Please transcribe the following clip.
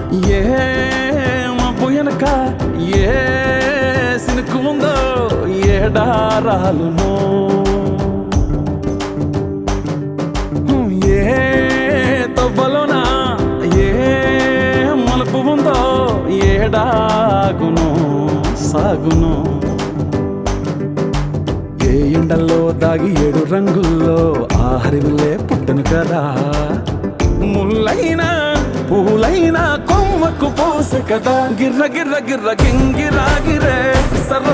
ఏ మబ్బు వెనక ఏ సినుకు ఉందో ఏడారాలునో ఏ తవ్వలోన ఏ మలుపు ఉందో ఏడాగును సాగును ఏ ఎండల్లో దాగి ఏడు రంగుల్లో ఆహరివిల్లే పుట్టను కదా ముల్లైనా పూలైనా కొమ్మకు పోసె కదా గిర్ర గిర్ర గిర్ర గింగిరా గిరే సర్ర